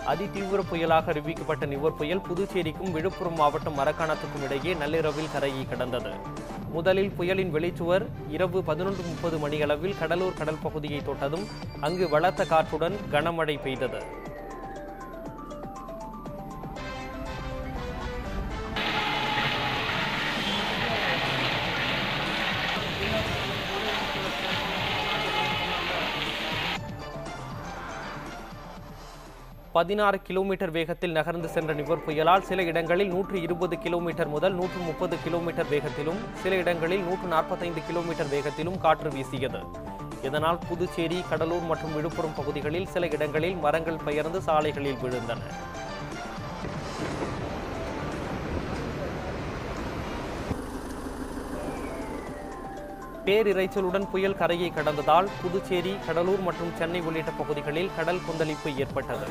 அதிதீவிர புயலாக அறிவிக்கப்பட்ட நிவர் புயல் புதுச்சேரிக்கும் விழுப்புரம் மாவட்டம் மரக்காணத்துக்கும் இடையே நள்ளிரவில் கரையை கடந்தது முதலில் புயலின் வெளிச்சுவர் இரவு பதினொன்று முப்பது மணியளவில் கடலூர் கடல் பகுதியை தொட்டதும் அங்கு பலத்த காற்றுடன் கனமழை பெய்தது பதினாறு கிலோமீட்டர் வேகத்தில் நகர்ந்து சென்ற நிவர் புயலால் சில இடங்களில் நூற்று இருபது கிலோமீட்டர் முதல் நூற்று முப்பது கிலோமீட்டர் வேகத்திலும் சில இடங்களில் நூற்று நாற்பத்தைந்து கிலோமீட்டர் வேகத்திலும் காற்று வீசியது இதனால் புதுச்சேரி கடலூர் மற்றும் விழுப்புரம் பகுதிகளில் சில இடங்களில் மரங்கள் பெயர்ந்து சாலைகளில் விழுந்தன பேரிரைச்சலுடன் புயல் கரையை கடந்ததால் புதுச்சேரி கடலூர் மற்றும் சென்னை உள்ளிட்ட பகுதிகளில் கடல் கொந்தளிப்பு ஏற்பட்டது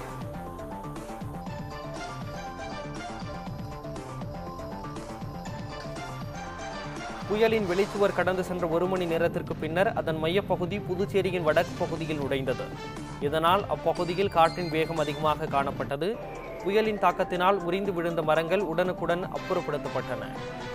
புயலின் வெளிச்சுவர் கடந்து சென்ற ஒரு மணி நேரத்திற்கு பின்னர் அதன் மையப்பகுதி புதுச்சேரியின் வடக்கு பகுதியில் நுழைந்தது இதனால் அப்பகுதியில் காற்றின் வேகம் அதிகமாக காணப்பட்டது புயலின் தாக்கத்தினால் உரிந்து விழுந்த மரங்கள் உடனுக்குடன் அப்புறப்படுத்தப்பட்டன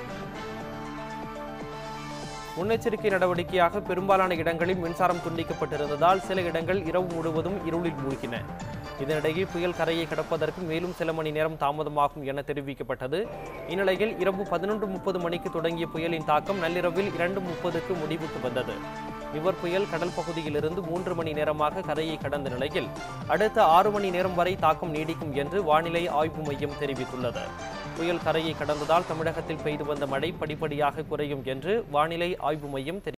முன்னெச்சரிக்கை நடவடிக்கையாக பெரும்பாலான இடங்களில் மின்சாரம் துண்டிக்கப்பட்டிருந்ததால் சில இடங்கள் இரவு முழுவதும் இருளில் மூழ்கின இதனிடையே புயல் கரையை கடப்பதற்கு மேலும் சில மணி நேரம் தாமதமாகும் என தெரிவிக்கப்பட்டது இந்நிலையில் இரவு பதினொன்று முப்பது மணிக்கு தொடங்கிய புயலின் தாக்கம் நள்ளிரவில் இரண்டு முப்பதுக்கு முடிவுக்கு வந்தது நிவர் புயல் கடல் பகுதியிலிருந்து மூன்று மணி நேரமாக கரையை கடந்த நிலையில் அடுத்த ஆறு மணி நேரம் வரை தாக்கம் நீடிக்கும் என்று வானிலை ஆய்வு மையம் தெரிவித்துள்ளது புயல் கரையை கடந்ததால் தமிழகத்தில் பெய்து வந்த மழை படிப்படியாக குறையும் என்று வானிலை ஆய்வு மையம் தெரிவித்துள்ளது